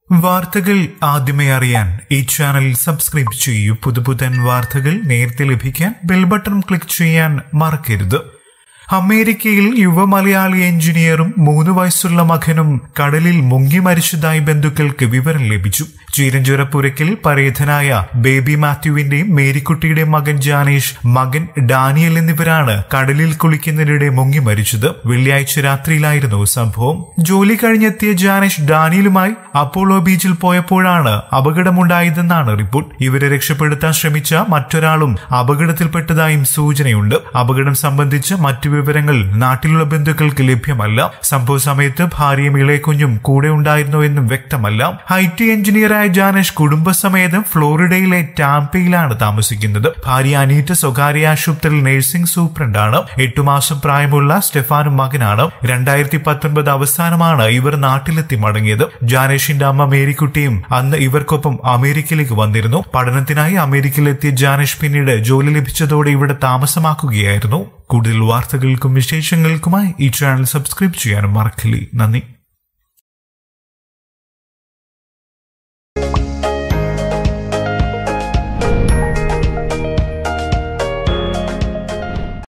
വാർത്തകൾ ആദ്യമേ അറിയാൻ ഈ ചാനൽ സബ്സ്ക്രൈബ് ചെയ്യൂ പുതുപുതൻ വാർത്തകൾ നേരത്തെ ലഭിക്കാൻ ബെൽ ബട്ടൺ ക്ലിക്ക് ചെയ്യാൻ മറക്കരുത് അമേരിക്കയിൽ യുവ മലയാളി എഞ്ചിനീയറും മൂന്ന് വയസ്സുള്ള മകനും കടലിൽ മുങ്ങി മരിച്ചതായി ബന്ധുക്കൾക്ക് വിവരം ലഭിച്ചു ചീരഞ്ചുരപ്പുരയ്ക്കൽ പരേതനായ ബേബി മാത്യുവിന്റെയും മേരിക്കുട്ടിയുടെയും മകൻ ജാനേഷ് മകൻ ഡാനിയൽ എന്നിവരാണ് കടലിൽ കുളിക്കുന്നതിനിടെ മുങ്ങി മരിച്ചത് വെള്ളിയാഴ്ച രാത്രിയിലായിരുന്നു സംഭവം ജോലി കഴിഞ്ഞെത്തിയ ജാനേഷ് ഡാനിയലുമായി അപ്പോളോ ബീച്ചിൽ പോയപ്പോഴാണ് അപകടമുണ്ടായതെന്നാണ് റിപ്പോർട്ട് ഇവരെ രക്ഷപ്പെടുത്താൻ ശ്രമിച്ച മറ്റൊരാളും അപകടത്തിൽപ്പെട്ടതായും സൂചനയുണ്ട് അപകടം സംബന്ധിച്ച് മറ്റു വിവരങ്ങൾ നാട്ടിലുള്ള ബന്ധുക്കൾക്ക് ലഭ്യമല്ല സംഭവ സമയത്ത് ഭാര്യയും ഇളയക്കുഞ്ഞും കൂടെ ഉണ്ടായിരുന്നോ എന്നും വ്യക്തമല്ല ഐ ടി എഞ്ചിനീയറായ ജാനേഷ് കുടുംബസമേതം ഫ്ലോറിഡയിലെ ടാംപയിലാണ് താമസിക്കുന്നത് ഭാര്യ അനീറ്റ സ്വകാര്യ ആശുപത്രിയിൽ നഴ്സിംഗ് സൂപ്രണ്ടാണ് എട്ടു മാസം പ്രായമുള്ള സ്റ്റെഫാനും മകനാണ് രണ്ടായിരത്തി പത്തൊൻപത് അവസാനമാണ് ഇവർ നാട്ടിലെത്തി മടങ്ങിയത് ജാനേഷിന്റെ അമ്മ മേരിക്കുട്ടിയും അന്ന് ഇവർക്കൊപ്പം അമേരിക്കയിലേക്ക് വന്നിരുന്നു പഠനത്തിനായി അമേരിക്കയിലെത്തിയ ജാനേഷ് പിന്നീട് ജോലി ലഭിച്ചതോടെ ഇവിടെ താമസമാക്കുകയായിരുന്നു കൂടുതൽ വാർത്തകൾക്കും വിശേഷങ്ങൾക്കുമായി ഈ ചാനൽ സബ്സ്ക്രൈബ് ചെയ്യാനും മറക്കില്ലേ നന്ദി